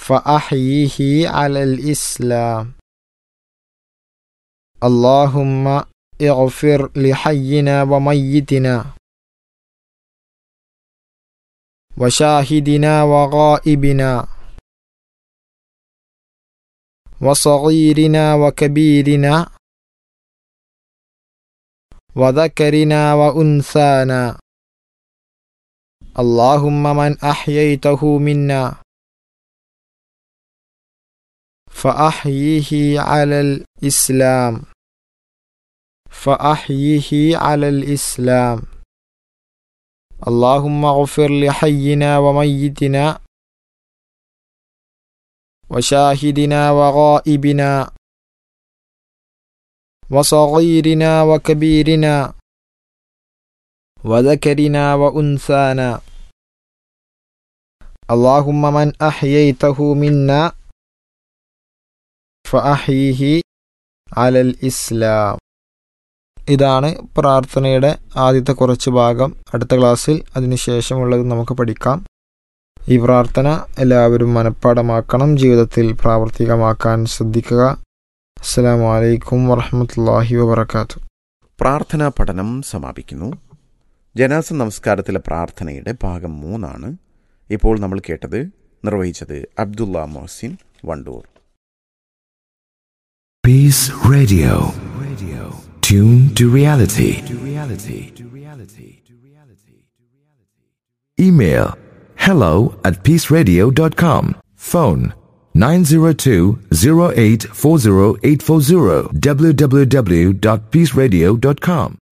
فأحيه على الإسلام اللهم اغفر لحينا وميتنا وشاهدنا وغائبنا وصغيرنا وكبيرنا وذكرنا وأنثانا اللهم من أحييته منا فأحيه على الإسلام فأحيه على الإسلام اللهم اغفر لحينا وميتنا وشاهدنا وغائبنا وصغيرنا وكبيرنا وذكرنا وأنثانا اللهم من أحييته منا فأحيه على الإسلام ഇതാണ് പ്രാർത്ഥനയുടെ ആദ്യത്തെ കുറച്ച് ഭാഗം അടുത്ത ക്ലാസ്സിൽ അതിനുശേഷമുള്ളത് നമുക്ക് പഠിക്കാം ഈ പ്രാർത്ഥന എല്ലാവരും മനഃപ്പാടമാക്കണം ജീവിതത്തിൽ പ്രാവർത്തികമാക്കാൻ ശ്രദ്ധിക്കുക അസ്സാം വലൈക്കും വറഹമത്തല്ലാഹി വബർക്കാത്തു പ്രാർത്ഥനാ പഠനം സമാപിക്കുന്നു ജനാസ നമസ്കാരത്തിലെ പ്രാർത്ഥനയുടെ ഭാഗം മൂന്നാണ് ഇപ്പോൾ നമ്മൾ കേട്ടത് നിർവഹിച്ചത് Abdulla Mohsin Wandoor Peace Radio. Radio. Tune to reality. To reality. To reality. To reality. Email hello at peaceradio.com. Phone 902-0840840 www.peaceradio.com.